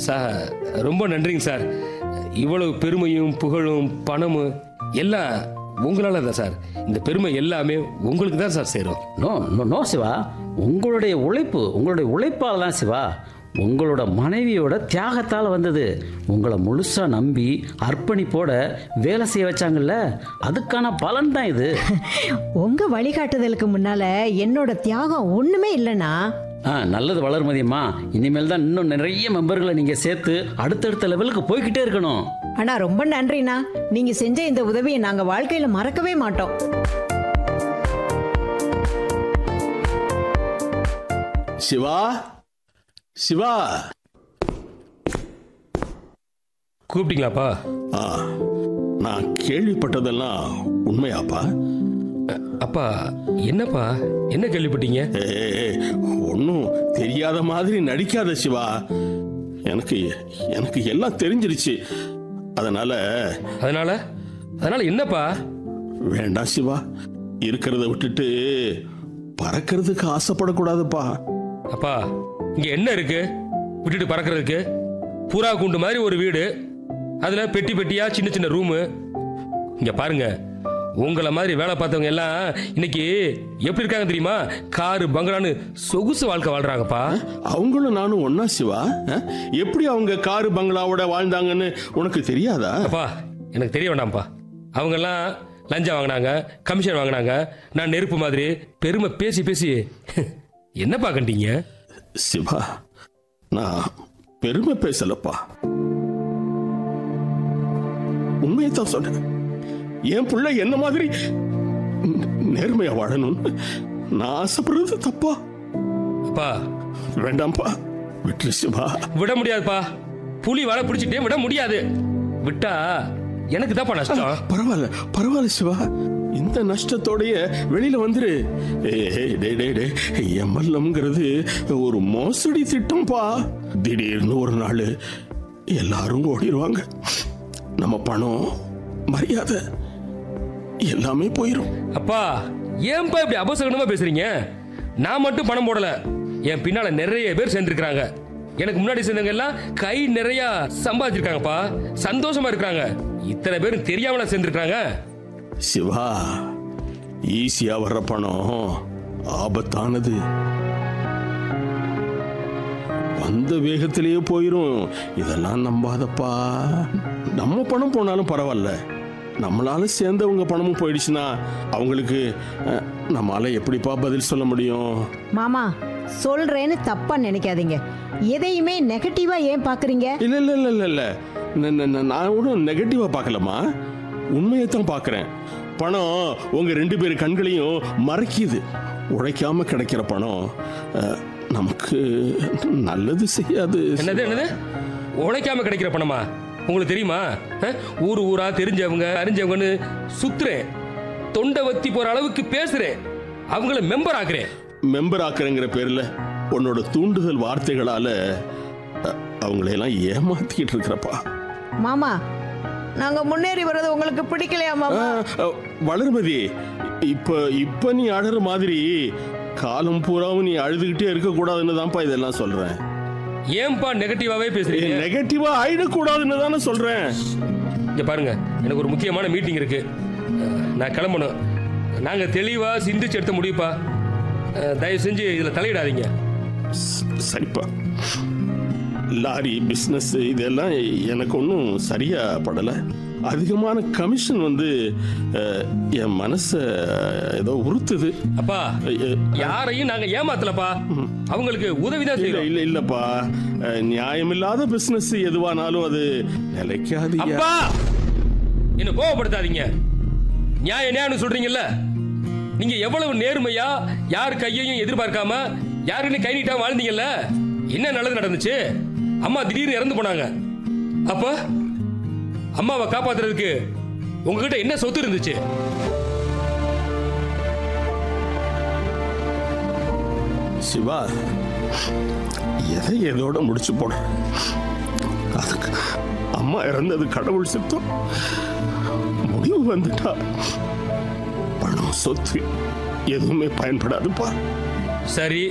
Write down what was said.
Sir ரொம்ப நன்றிங்க sir இவ்வளவு பெருமையும் புகழும் பணமும் எல்லாம் உங்களால தான் சார் இந்த பெருமை எல்லாமே உங்களுக்கு தான் சார் சேரும் நோ நோ நோ சிவா உங்களுடைய உழைப்பு உங்களுடைய உழைப்பால் தான் சிவா உங்களோட மனைவியோட தியாகத்தால் வந்தது உங்களை முழுசா நம்பி அர்ப்பணிப்போட வேலை செய்ய வச்சாங்கல்ல அதுக்கான பலன் தான் இது உங்க வழிகாட்டுதலுக்கு முன்னால என்னோட தியாகம் ஒண்ணுமே இல்லைண்ணா ஆ நல்லது வளர்மதியம்மா இனிமேல் தான் இன்னும் நிறைய மெம்பர்களை நீங்க சேர்த்து அடுத்தடுத்த லெவலுக்கு போய்கிட்டே இருக்கணும் அண்ணா ரொம்ப நன்றிண்ணா நீங்க செஞ்ச இந்த உதவியை நாங்க வாழ்க்கையில மறக்கவே மாட்டோம் சிவா சிவா கூப்பிட்டீங்களாப்பா ஆ நான் கேள்விப்பட்டதெல்லாம் உண்மையாப்பா அப்பா என்னப்பா என்ன கேள்விப்பட்டீங்க ஒன்றும் தெரியாத மாதிரி நடிக்காத சிவா எனக்கு எனக்கு எல்லாம் தெரிஞ்சிருச்சு அதனால அதனால அதனால என்னப்பா வேண்டாம் சிவா இருக்கிறத விட்டுட்டு பறக்கிறதுக்கு ஆசைப்படக்கூடாதுப்பா அப்பா இங்க என்ன இருக்கு விட்டுட்டு பறக்கிறதுக்கு புறா கூண்டு மாதிரி ஒரு வீடு அதுல பெட்டி பெட்டியா சின்ன சின்ன ரூமு இங்க பாருங்க உங்களை மாதிரி வேலை பார்த்தவங்க எல்லாம் இன்னைக்கு எப்படி இருக்காங்க தெரியுமா காரு பங்களான்னு சொகுசு வாழ்க்கை வாழ்றாங்கப்பா அவங்களும் நானும் ஒன்னா சிவா அஹ்? எப்படி அவங்க காரு பங்களாவோட வாழ்ந்தாங்கன்னு உனக்கு தெரியாதா அப்பா எனக்கு தெரிய வேண்டாம்ப்பா அவங்க எல்லாம் லஞ்சம் வாங்கினாங்க கமிஷன் வாங்கினாங்க நான் நெருப்பு மாதிரி பெருமை பேசி பேசி என்னப்பா கண்டீங்க சிவா நான் பெருமை பேசலப்பா உண்மையை தான் சொன்னேன் என் பிள்ளை என்ன மாதிரி நே- நேர்மையா வாழணும்னு நான் ஆசைப்படுறது தப்பா அப்பா வேண்டாம்ப்பா விட்டுரு சிவா விட முடியாதுப்பா புலி வலை பிடிச்சிட்டே விட முடியாது விட்டா எனக்கு தான்ப்பா நஷ்டம் பரவாயில்ல பரவாயில்ல சிவா இந்த நஷ்டத்தோடைய வெளியில வந்துரு ஏய், டேய், டேய், டேய், எம்எல்எம்ங்கிறது ஒரு மோசடி திட்டம்ப்பா திடீர்னு ஒரு நாள் எல்லாரும் ஓடிடுவாங்க நம்ம பணம் மரியாதை எல்லாமே போயிடும் அப்பா ஏன்பா இப்படி அபசகனமா பேசுறீங்க நான் மட்டும் பணம் போடல என் பின்னால நிறைய பேர் சேர்ந்திருக்காங்க எனக்கு முன்னாடி சேர்ந்தவங்க எல்லாம் கை நிறைய சம்பாதிச்சிருக்காங்கப்பா சந்தோஷமா இருக்காங்க இத்தனை பேரும் தெரியாமல சேர்ந்திருக்காங்க சிவா ஈஸியா வர்ற பணம் ஆபத்தானது வந்த வேகத்திலேயே போயிரும் இதெல்லாம் நம்பாதப்பா நம்ம பணம் போனாலும் பரவாயில்ல நம்மளால சேர்ந்தவங்க பணமும் போயிடுச்சுன்னா அவங்களுக்கு அஹ், நம்மால எப்படிப்பா பதில் சொல்ல முடியும் மாமா சொல்றேன்னு தப்பா நினைக்காதீங்க எதையுமே நெகட்டிவா ஏன் பாக்குறீங்க இல்ல இல்ல இல்ல இல்ல இல்ல ந- ந- ந- நான் ஒன்றும் நெகட்டிவா பார்க்கலமா உண்மையை தான் பார்க்கறேன் பணம் உங்க ரெண்டு பேர் கண்களையும் மறைக்குது உழைக்காம கிடைக்கிற பணம் அஹ், நமக்கு நல்லது செய்யாது என்னது என்னது உழைக்காம கிடைக்கிற பணமா உங்களுக்கு தெரியுமா அஹ்? ஊர் ஊரா தெரிஞ்சவங்க அறிஞ்சவங்கன்னு சுத்துறேன் தொண்டை வத்தி போற அளவுக்கு பேசுறேன் அவங்கள மெம்பர் ஆக்குறேன் மெம்பர் ஆக்குறேங்கிற பேர்ல உன்னோட தூண்டுதல் வார்த்தைகளால அஹ், அவங்களையெல்லாம் ஏமாத்திக்கிட்டு இருக்கிறப்பா மாமா நாங்க முன்னேறி வர்றது உங்களுக்கு பிடிக்கலையா மாமா அஹ், அஹ், வளர்மதி இப்ப இப்ப நீ அழற மாதிரி காலம் பூராவும் நீ அழுதுகிட்டே இருக்க கூடாதுன்னு தான்ப்பா இதெல்லாம் சொல்றேன் ஏன்பா நெகட்டிவாவே பேசுறீங்க நெகட்டிவா ஆயிடக்கூடாதுன்னு தானே சொல்றேன் இங்க பாருங்க எனக்கு ஒரு முக்கியமான மீட்டிங் இருக்கு அஹ், நான் கிளம்பணும் நாங்க தெளிவா சிந்திச்சு எடுத்த முடியுப்பா அஹ், தயவு செஞ்சு இதுல தலையிடாதீங்க ஸ்- சரிப்பா லாரி பிஸ்னஸ் இதெல்லாம் எனக்கு ஒன்றும் சரியா படலை அதிகமான கமிஷன் வந்து அஹ், என் மனசை ஏதோ உறுத்துது அப்பா அஹ், யாரையும் நாங்க ஏமாத்தலப்பா அவங்களுக்கு உதவிதான் இல்ல செய்யறோம் இல்ல இல்லப்பா அஹ், நியாயமில்லாத பிசினஸ் எதுவானாலும் அது நிலைக்காது அப்பா என்ன கோவப்படுத்தாதீங்க நியாய நியாயம் சொல்றீங்கல்ல நீங்க எவ்வளவு நேர்மையா யார் கையையும் எதிர்பார்க்காம யாருன்னு கை நீட்டாம வாழ்ந்தீங்கல்ல என்ன நல்லது நடந்துச்சு அம்மா திடீர்னு இறந்து போனாங்க அப்ப அம்மாவை காப்பாத்துறதுக்கு உங்ககிட்ட என்ன சொத்து இருந்துச்சு சிவா எதை எதோட முடிச்சு போட அதுக்கு அம்மா இறந்தது கடவுள் சித்தம் முடிவு வந்துட்டா பணம் சொத்து எதுவுமே பயன்படாதுப்பா சரி